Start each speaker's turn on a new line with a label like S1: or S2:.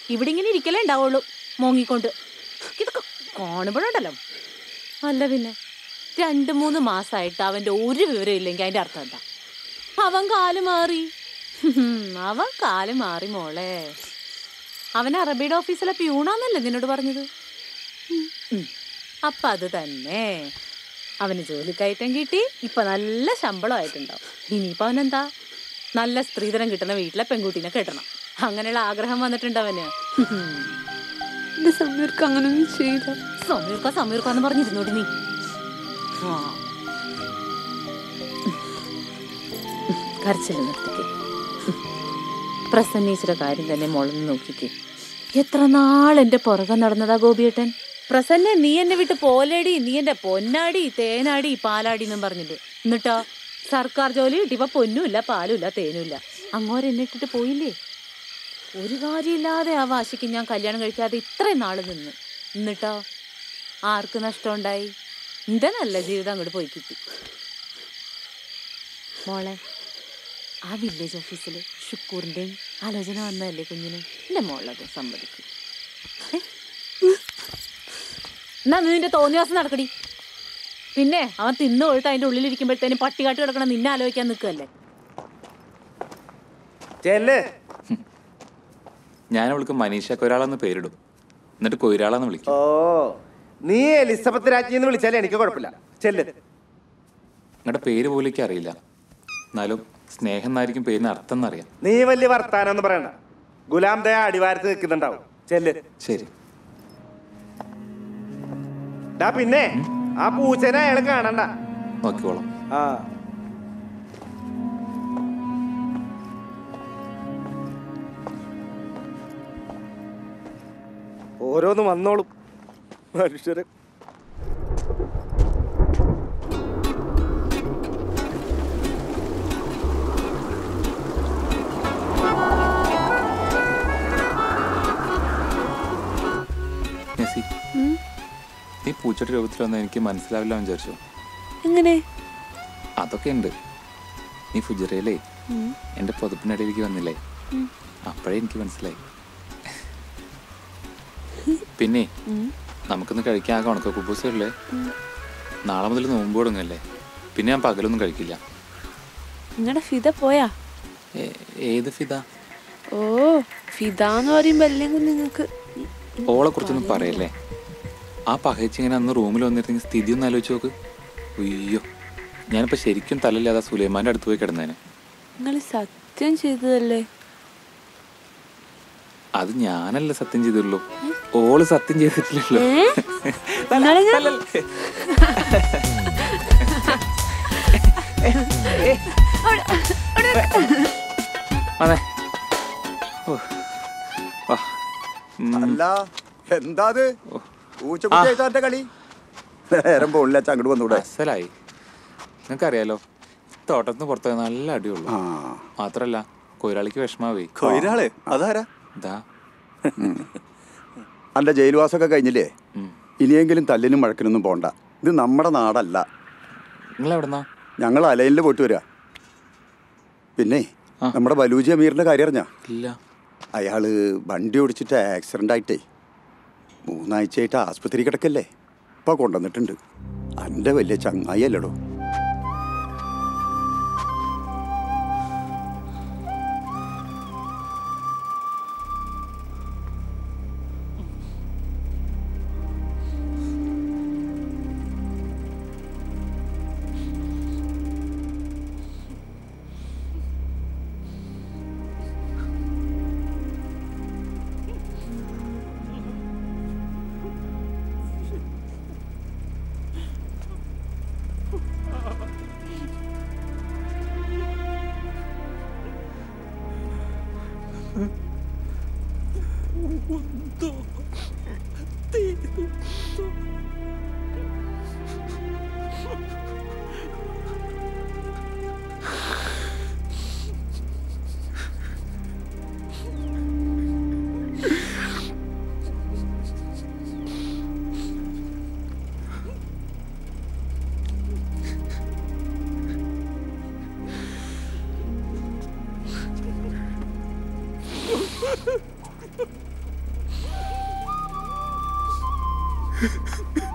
S1: ഇവിടെ ഇങ്ങനെ ഇരിക്കലേ ഉണ്ടാവുള്ളൂ മോങ്ങിക്കൊണ്ട് ഇതൊക്കെ കാണുമ്പോഴുണ്ടല്ലോ അല്ല പിന്നെ രണ്ട് മൂന്ന് മാസമായിട്ട് അവന്റെ ഒരു വിവരം ഇല്ലെങ്കിൽ അതിന്റെ അർത്ഥം എന്താ അവൻ കാല് മാറി ഹും, അവൻ കാല് മാറി മോളെ അവൻ അറബിയുടെ ഓഫീസിലെ പ്യൂണാന്നല്ലേ നിന്നോട് പറഞ്ഞത് ഉം, ഉം. അപ്പൊ അത് തന്നെ അവന് ജോലിക്കയറ്റം കിട്ടി ഇപ്പൊ നല്ല ശമ്പളമായിട്ടുണ്ടാവും ഇനിയിപ്പോ അവനെന്താ നല്ല സ്ത്രീധനം കിട്ടുന്ന വീട്ടിലെ പെൺകുട്ടീനെ കെട്ടണം അങ്ങനെയുള്ള ആഗ്രഹം വന്നിട്ടുണ്ട് അവന്
S2: എന്റെ സമീർക്ക് അങ്ങനൊന്നും ചെയ്ത
S1: സമീർക്ക സമീർക്ക എന്ന് പറഞ്ഞിരുന്നോടി നീ ആ. കരച്ചിൽ നിർത്തിക്കേ പ്രസന്നീച്ചിയുടെ കാര്യം തന്നെ മുളന്ന് നോക്കിക്കേ എത്ര നാൾ എന്റെ പുറകെ നടന്നതാ ഗോപിയേട്ടൻ പ്രസന്ന നീ എന്നെ വിട്ട് പോലേടി നീ എന്റെ പൊന്നാടി തേനാടി പാലാടി എന്നും പറഞ്ഞിട്ട് എന്നിട്ടോ സർക്കാർ ജോലി കിട്ടിയപ്പോ പൊന്നുമില്ല പാലുമില്ല തേനുമില്ല അങ്ങോരെ എന്നെ ഇട്ടിട്ട് പോയില്ലേ ഒരു കാര്യമില്ലാതെ ആ വാശിക്ക് ഞാൻ കല്യാണം കഴിക്കാതെ ഇത്രയും നാള് നിന്ന് എന്നിട്ടോ ആർക്ക് നഷ്ടമുണ്ടായി എന്റെ നല്ല ജീവിതം അങ്ങോട്ട് പോയി കിട്ടി മോളെ ആ വില്ലേജ് ഓഫീസിൽ ഷുക്കൂറിന്റെയും ആലോചന വന്നതല്ലേ കുഞ്ഞിന് എന്റെ മോളത് സമ്മതിക്കും ഏ? എന്നാ നീ നിന്റെ തോന്നിയാസം നടക്കടി പിന്നെ അവൻ തിന്നു കൊഴുത്ത് അതിന്റെ ഉള്ളിലിരിക്കുമ്പോഴത്തേനും പട്ടികാട്ട് കിടക്കണം നിന്നെ ആലോചിക്കാൻ നിൽക്കല്ലേ
S3: ചെല്ല്
S4: ഞാൻ അവൾക്ക് മനീഷ കൊരാളെന്ന് പേരിടും എന്നിട്ട് കൊയിരാളെന്ന് വിളിക്കും
S3: ഓ നീ എലിസബത്ത് രാജ്ഞി എന്ന് വിളിച്ചാലേ എനിക്ക് കുഴപ്പമില്ല ചെല്ല്
S4: നിങ്ങളുടെ പേര് പോലും എനിക്ക് അറിയില്ല എന്നാലും സ്നേഹം എന്നായിരിക്കും പേരിന് അർത്ഥം എന്നറിയാം
S3: നീ വലിയ വർത്താനം എന്ന് പറയണ്ട ഗുലാം ദയ അടിവാരത്ത് നിൽക്കുന്നുണ്ടാവും ചെല്ല്
S4: ശരി
S3: ഡാ പിന്നെ ആ പൂച്ചനെ അയാൾ കാണണ്ട
S4: നോക്കിക്കോളാം
S3: ആ ഓരോന്ന് വന്നോളും മനുഷ്യര്
S4: നെസി നീ പൂച്ചയുടെ രൂപത്തിൽ വന്ന എനിക്ക് മനസ്സിലാവില്ല എന്ന് വിചാരിച്ചു
S2: എങ്ങനെ
S4: അതൊക്കെ ഉണ്ട് നീ ഫുജറയിലേ എൻ്റെ പുതപ്പിനിടയിലേക്ക് വന്നില്ലേ അപ്പോഴേ എനിക്ക് മനസ്സിലായി പിന്നെ നമുക്കിന്ന് കഴിക്കാൻ ആകെ ഉണക്ക കുബൂസല്ലേ നാളെ മുതൽ നോമ്പ് തുടങ്ങല്ലേ പിന്നെ ഞാൻ പകലൊന്നും കഴിക്കില്ല
S2: നിങ്ങളുടെ ഫിദ പോയാ
S4: ഏ- ഏത് ഫിദ
S2: ഓ ഫിദ എന്ന് പറയുമ്പോ അല്ലെങ്കിൽ നിങ്ങക്ക്
S4: ഓളെ കുറിച്ചൊന്നും പറയല്ലേ ആ പകച്ച് ഇങ്ങനെ അന്ന് റൂമിൽ വന്നിരുന്നെങ്കിൽ സ്ഥിതി ഒന്ന് ആലോചിച്ച് നോക്ക് അയ്യോ ഞാനിപ്പോൾ ശരിക്കും തലയില്ലാതെ സുലൈമാൻ്റെ അടുത്ത് പോയി കിടന്നേനെ
S2: നിങ്ങൾ സത്യം ചെയ്തതല്ലേ
S4: അത് ഞാനല്ല സത്യം ചെയ്തുള്ളൂ ഓള് സത്യം ചെയ്തിട്ടില്ലല്ലോ
S2: ഏ? നിങ്ങളിങ്ങ-
S4: അതെ ഓ. ആ. ഉം.
S5: അല്ല എന്താ അത് പൂച്ചക്കുട്ടിയായിട്ടാ കളി നേരം പോണില്ല അങ്ങോട്ട് വന്നൂടെ
S4: അസലായി നിങ്ങൾക്കറിയാലോ തോട്ടത്തിന് നിന്ന് പുറത്ത് നല്ല അടിയുള്ളൂ
S5: ആ
S4: മാത്രല്ല കൊയിലാളിക്ക് വിഷമാവേ
S5: കൊയിരാള് അതാരാ
S4: ഇതാ
S5: അന്റെ ജയിൽവാസമൊക്കെ കഴിഞ്ഞില്ലേ
S4: ഉം.
S5: ഇനിയെങ്കിലും തല്ലിനും മഴക്കിനൊന്നും പോണ്ട ഇത് നമ്മുടെ നാടല്ല
S4: നിങ്ങൾ എവിടെന്നാ
S5: ഞങ്ങൾ അലയിലിൽ പോയിട്ട് വരിക പിന്നെ
S4: ആ.
S5: നമ്മുടെ ബലൂജി അമീറിന്റെ കാര്യം അറിഞ്ഞാ
S4: ഇല്ല
S5: അയാള് വണ്ടി ഓടിച്ചിട്ട് ആക്സിഡന്റ് ആയിട്ടേ മൂന്നാഴ്ചയായിട്ട് ആസ്പത്രി കിടക്കല്ലേ ഇപ്പൊ കൊണ്ടുവന്നിട്ടുണ്ട് അന്റെ വലിയ ചങ്ങായി അല്ലടോ ആ